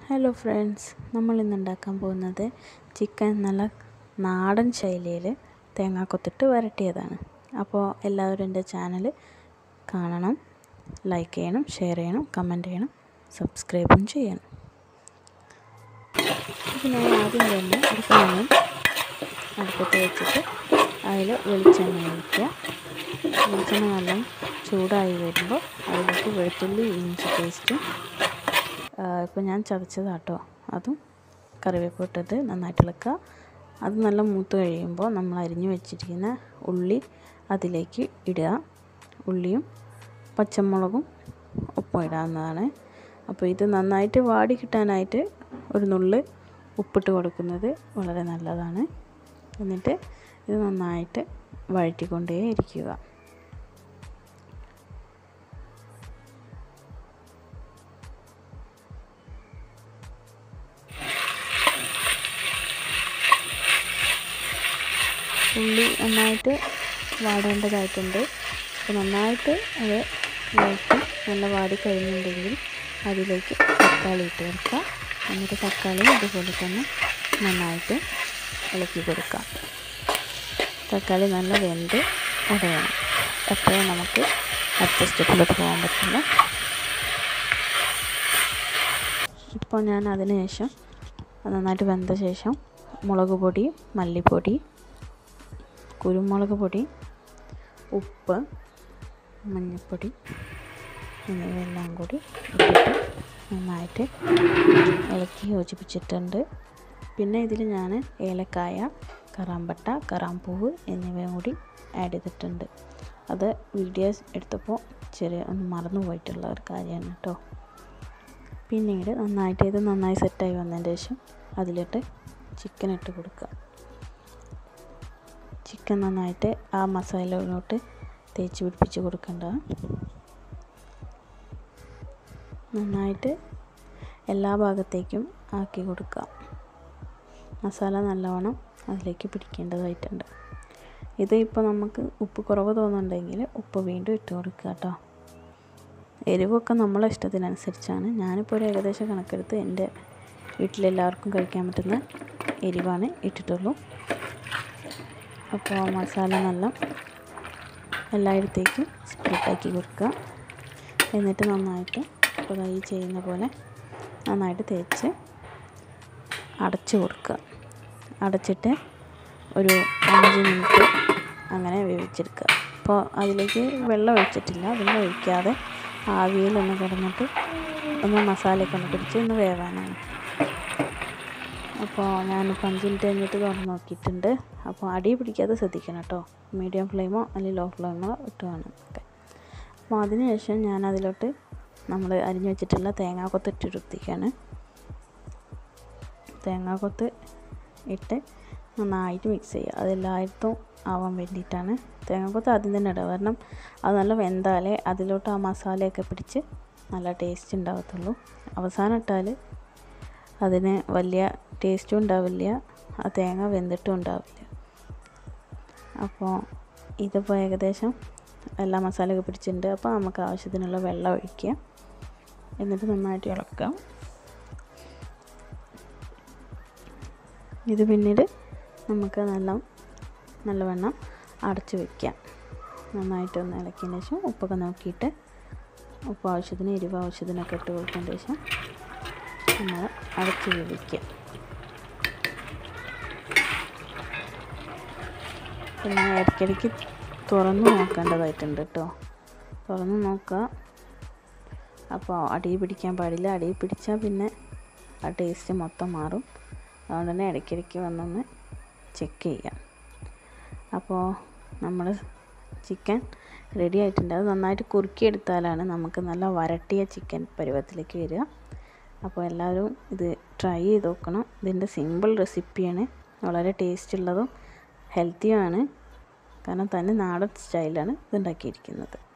hello friends നമ്മൾ ഇന്ന് ഉണ്ടാക്കാൻ പോകുന്നത് ചിക്കൻ നല്ല നാടൻ ശൈലിയിൽ തേങ്ങാക്കൊത്തിട്ട് വരട്ടിയതാണ് അപ്പോൾ എല്ലാവരും എൻ്റെ ചാനൽ കാണണം ലൈക്ക് ചെയ്യണം ഷെയർ ചെയ്യണം കമൻറ്റ് ചെയ്യണം സബ്സ്ക്രൈബും ചെയ്യണം ഇത് ഞാൻ ആദ്യം തന്നെ ഒരു പാനിൽ അടുപ്പത്ത് വെച്ചിട്ട് അതിൽ വെളിച്ചെണ്ണ ഒഴിക്കുക വെളിച്ചെണ്ണ നല്ല ചൂടായി വരുമ്പോൾ അതിലേക്ക് വെളുത്തുള്ളി ഇഞ്ചി പേസ്റ്റും ഇപ്പോൾ ഞാൻ ചതച്ചതാട്ടോ അതും കറിവേപ്പ് ഇട്ടിട്ട് നന്നായിട്ട് ഇളക്കുക അത് നല്ല മൂത്ത് കഴിയുമ്പോൾ നമ്മൾ അരിഞ്ഞു വെച്ചിരിക്കുന്ന ഉള്ളി അതിലേക്ക് ഇടുക ഉള്ളിയും പച്ചമുളകും ഉപ്പും ഇടാവുന്നതാണ് അപ്പോൾ ഇത് നന്നായിട്ട് വാടി കിട്ടാനായിട്ട് ഒരു നുള്ള് ഉപ്പിട്ട് കൊടുക്കുന്നത് വളരെ നല്ലതാണ് എന്നിട്ട് ഇത് നന്നായിട്ട് വഴറ്റിക്കൊണ്ടേ ഇരിക്കുക ഉള്ളി നന്നായിട്ട് വാടേണ്ടതായിട്ടുണ്ട് അപ്പോൾ നന്നായിട്ട് അത് വഴറ്റി നല്ല വാടി കഴിഞ്ഞിട്ടുണ്ടെങ്കിൽ അതിലേക്ക് തക്കാളി ഇട്ട് കൊടുക്കുക എന്നിട്ട് തക്കാളി അതുപോലെ തന്നെ നന്നായിട്ട് ഇളക്കി കൊടുക്കാം തക്കാളി നല്ല വെന്ത് ഉടയണം എപ്പോഴും നമുക്ക് അടുത്ത സ്റ്റെപ്പിലോട്ട് പോകാൻ പറ്റില്ല ഇപ്പോൾ ഞാൻ അതിന് ശേഷം നന്നായിട്ട് വെന്ത ശേഷം മുളക് പൊടി മല്ലിപ്പൊടി കുരുമുളക് പൊടി ഉപ്പ് മഞ്ഞൾപ്പൊടി എന്നിവയെല്ലാം കൂടി ഇട്ടിട്ട് നന്നായിട്ട് ഇളക്കി യോജിപ്പിച്ചിട്ടുണ്ട് പിന്നെ ഇതിൽ ഞാൻ ഏലക്കായ കറാമ്പട്ട കറാമ്പൂവ് എന്നിവയും കൂടി ആഡ് ചെയ്തിട്ടുണ്ട് അത് വീഡിയോസ് എടുത്തപ്പോൾ ചെറിയ ഒന്ന് മറന്നു പോയിട്ടുള്ള ഒരു കാര്യമാണ് കേട്ടോ പിന്നീട് നന്നായിട്ട് ഇത് നന്നായി സെറ്റായി വന്നതിന് ശേഷം അതിലിട്ട് ചിക്കൻ ഇട്ട് കൊടുക്കുക ചിക്കൻ നന്നായിട്ട് ആ മസാലയിലോട്ട് തേച്ച് പിടിപ്പിച്ച് കൊടുക്കേണ്ട നന്നായിട്ട് എല്ലാ ഭാഗത്തേക്കും ആക്കി കൊടുക്കുക മസാല നല്ലവണ്ണം അതിലേക്ക് പിടിക്കേണ്ടതായിട്ടുണ്ട് ഇത് ഇപ്പോൾ നമുക്ക് ഉപ്പ് കുറവ് തോന്നുന്നുണ്ടെങ്കിൽ ഉപ്പ് വീണ്ടും ഇട്ട് കൊടുക്കുക കേട്ടോ എരിവൊക്കെ നമ്മളെ ഇഷ്ടത്തിനനുസരിച്ചാണ് ഞാനിപ്പോൾ ഒരു ഏകദേശം കണക്കെടുത്ത് എൻ്റെ വീട്ടിലെല്ലാവർക്കും കഴിക്കാൻ പറ്റുന്ന എരിവാണ് ഇട്ടിട്ടുള്ളൂ അപ്പോൾ മസാല നല്ല എല്ലായിടത്തേക്കും സ്പ്രെഡാക്കി കൊടുക്കുക എന്നിട്ട് നന്നായിട്ട് ഇപ്പോൾ ഈ ചെയ്യുന്ന പോലെ നന്നായിട്ട് തേച്ച് അടച്ച് കൊടുക്കുക അടച്ചിട്ട് ഒരു അഞ്ച് മിനിറ്റ് അങ്ങനെ വേവിച്ചെടുക്കുക അപ്പോൾ അതിലേക്ക് വെള്ളം ഒഴിച്ചിട്ടില്ല വെള്ളം ഒഴിക്കാതെ ആവിയിലൊന്ന് കിടന്നിട്ട് ഒന്ന് മസാലയൊക്കെ ഒന്ന് പിടിച്ച് ഒന്ന് വേവാനാണ് അപ്പോൾ ഞാനിപ്പോൾ അഞ്ച് മിനിറ്റ് കഴിഞ്ഞിട്ട് തുറന്ന് നോക്കിയിട്ടുണ്ട് അപ്പോൾ അടി പിടിക്കാതെ ശ്രദ്ധിക്കണം കേട്ടോ മീഡിയം ഫ്ലെയിമോ അല്ലെങ്കിൽ ലോ ഫ്ലെയിമോ ഇട്ട് വേണം ഒക്കെ അപ്പോൾ അതിന് ശേഷം ഞാൻ അതിലോട്ട് നമ്മൾ അരിഞ്ഞു വെച്ചിട്ടുള്ള തേങ്ങാക്കൊത്ത് ഇട്ടെടുത്തിക്കാണ് തേങ്ങാക്കൊത്ത് ഇട്ട് നന്നായിട്ട് മിക്സ് ചെയ്യുക അതെല്ലായിടത്തും ആവാൻ വേണ്ടിയിട്ടാണ് തേങ്ങാക്കൊത്ത് ആദ്യം തന്നെ ഇടുക കാരണം അത് നല്ല വെന്താലേ അതിലോട്ട് ആ മസാലയൊക്കെ പിടിച്ച് നല്ല ടേസ്റ്റ് ഉണ്ടാകത്തുള്ളൂ അവസാനം ഇട്ടാൽ അതിന് വലിയ ടേസ്റ്റും ഉണ്ടാവില്ല ആ തേങ്ങ വെന്തിട്ടും ഉണ്ടാവില്ല അപ്പോൾ ഇതിപ്പോൾ ഏകദേശം എല്ലാ മസാലയൊക്കെ പിടിച്ചിട്ടുണ്ട് അപ്പോൾ നമുക്ക് ആവശ്യത്തിനുള്ള വെള്ളം ഒഴിക്കുക എന്നിട്ട് നന്നായിട്ട് ഇളക്കുക ഇത് പിന്നീട് നമുക്ക് നല്ല നല്ലവണ്ണം അടച്ച് വയ്ക്കാം നന്നായിട്ടൊന്ന് ഇളക്കിയതിന് ശേഷം ഉപ്പൊക്കെ നോക്കിയിട്ട് ഉപ്പ് ആവശ്യത്തിന് എരിവ് ആവശ്യത്തിനൊക്കെ ഇട്ട് കൊടുത്തതിന് ശേഷം നമ്മൾ അടച്ച് വേവിക്കുക പിന്നെ ഇടയ്ക്കിടയ്ക്ക് തുറന്ന് നോക്കേണ്ടതായിട്ടുണ്ട് കേട്ടോ തുറന്ന് നോക്കുക അപ്പോൾ അടി പിടിക്കാൻ പാടില്ല അടി പിടിച്ചാൽ പിന്നെ ആ ടേസ്റ്റ് മൊത്തം മാറും അതുകൊണ്ട് തന്നെ ഇടയ്ക്കിടയ്ക്ക് വന്നൊന്ന് ചെക്ക് ചെയ്യാം അപ്പോൾ നമ്മൾ ചിക്കൻ റെഡി ആയിട്ടുണ്ട് അത് നന്നായിട്ട് കുറുക്കിയെടുത്താലാണ് നമുക്ക് നല്ല വരട്ടിയ ചിക്കൻ പരുവത്തിലേക്ക് വരിക അപ്പോൾ എല്ലാവരും ഇത് ട്രൈ ചെയ്ത് നോക്കണം ഇതിൻ്റെ സിമ്പിൾ റെസിപ്പിയാണ് വളരെ ടേസ്റ്റ് ഉള്ളതും ഹെൽത്തിയുമാണ് കാരണം തന്നെ നാടൻ സ്റ്റൈലാണ് ഇത് ഉണ്ടാക്കിയിരിക്കുന്നത്